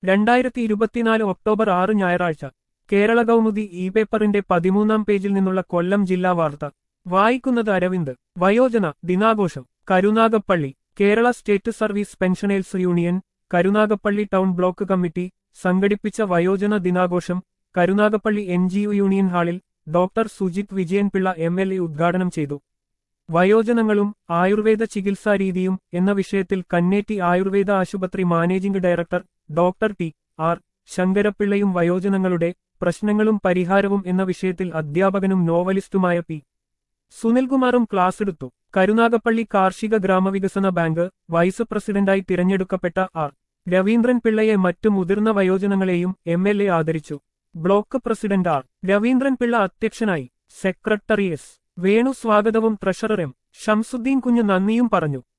രണ്ടായിരത്തി ഇരുപത്തിനാല് ഒക്ടോബർ ആറ് ഞായറാഴ്ച കേരള കൗമുദി ഇ പേപ്പറിന്റെ പതിമൂന്നാം പേജിൽ നിന്നുള്ള കൊല്ലം ജില്ലാ വാർത്ത വായിക്കുന്നത് അരവിന്ദ് വയോജന ദിനാഘോഷം Karunagappally Kerala state service pensioners union Karunagappally town block committee സംഘടിപ്പിച്ച വയോജന ദിനാഘോഷം Karunagappally N G U union ഹാളിൽ doctor Sujith Vijayan Pillai M L A ഉദ്ഘാടനം ചെയ്തു വയോജനങ്ങളും ആയുർവേദ ചികിത്സാരീതിയും എന്ന വിഷയത്തിൽ കന്നേറ്റി ആയുർവേദ ആശുപത്രി managing director doctor T R ശങ്കരപ്പിള്ളയും വയോജനങ്ങളുടെ പ്രശ്നങ്ങളും പരിഹാരവും എന്ന വിഷയത്തിൽ അധ്യാപകനും നോവലിസ്റ്റുമായ പി സുനിൽകുമാറും ക്ലാസ്സെടുത്തു കരുനാഗപ്പള്ളി കാർഷിക ഗ്രാമവികസന ബാങ്ക് വൈസ് പ്രസിഡന്റായി തിരഞ്ഞെടുക്കപ്പെട്ട ആർ രവീന്ദ്രൻ പിള്ളയെ മറ്റു മുതിർന്ന വയോജനങ്ങളെയും എം എൽ എ ആദരിച്ചു block president R Raveendran Pillai അധ്യക്ഷനായി സെക്രട്ടറി എസ് വേണു സ്വാഗതവും ട്രഷറർ എം ഷംസുദ്ദീൻ കുഞ്ഞ് നന്ദിയും പറഞ്ഞു